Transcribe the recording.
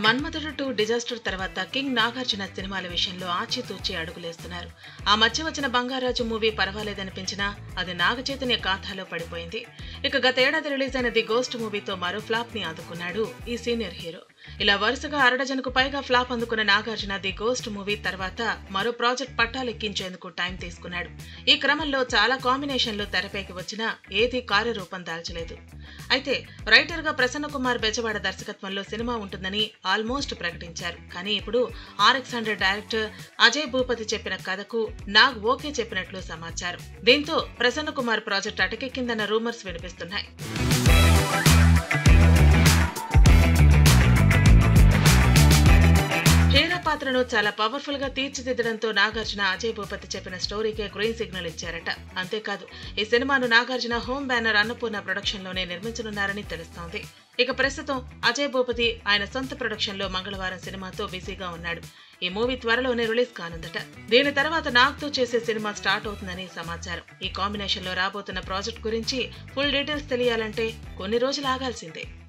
మన్మధుడు two disaster తర్వాత king Nagarjuna సినిమాల విషయంలో ఆచితూచి అడుగులేస్తున్నారు ఆ మధ్య వచ్చిన బంగారాజు మూవీ పర్వాలేదనిపించినా అది నాగచైతన్య ఖాతాలో పడిపోయింది ఇక గతేడాది రిలీజ్ అయిన ది గోస్ట్ మూవీతో మరో ఫ్లాప్ ని అందుకున్నాడు ఈ సీనియర్ హీరో ఇలా వరుసగా అరడజనుకు పైగా ఫ్లాప్ అందుకున్న నాగార్జున ది గోస్ట్ మూవీ తర్వాత మరో ప్రాజెక్ట్ పట్టాలెక్కించేందుకు టైం తీసుకున్నాడు ఈ క్రమంలో చాలా కాంబినేషన్లు తెరపైకి వచ్చినా ఏదీ కార్యరూపం దాల్చలేదు అయితే రైటర్ గా ప్రసన్న కుమార్ బెజవాడ దర్శకత్వంలో సినిమా ఉంటుందని ఆల్మోస్ట్ ప్రకటించారు కానీ ఇప్పుడు RX hundred director Ajay Bhupathi చెప్పిన కథకు నాగ్ ఓకే చెప్పినట్లు సమాచారం దీంతో ప్రసన్న కుమార్ ప్రాజెక్ట్ అటకెక్కిందన్న రూమర్స్ వినిపిస్తున్నాయి హీరో పాత్రను చాలా పవర్ఫుల్ గా తీర్చిదిద్దడంతో నాగార్జున అజయ్ భూపతి చెప్పిన స్టోరీకే గ్రీన్ సిగ్నల్ ఇచ్చారట అంతేకాదు ఈ సినిమాను Nagarjuna home banner Annapurna production లోనే నిర్మించనున్నారని తెలుస్తోంది ఇక ప్రస్తుతం అజయ్ భూపతి ఆయన సొంత ప్రొడక్షన్ లో మంగళవారం సినిమాతో బిజీగా ఉన్నాడు ఈ మూవీ త్వరలోనే రిలీజ్ కానుందట దీని తర్వాత నాగ్తో చేసే సినిమా స్టార్ట్ అవుతుందని సమాచారం ఈ కాంబినేషన్ లో రాబోతున్న ప్రాజెక్ట్ గురించి ఫుల్ డీటెయిల్స్ తెలియాలంటే కొన్ని రోజులు ఆగాల్సిందే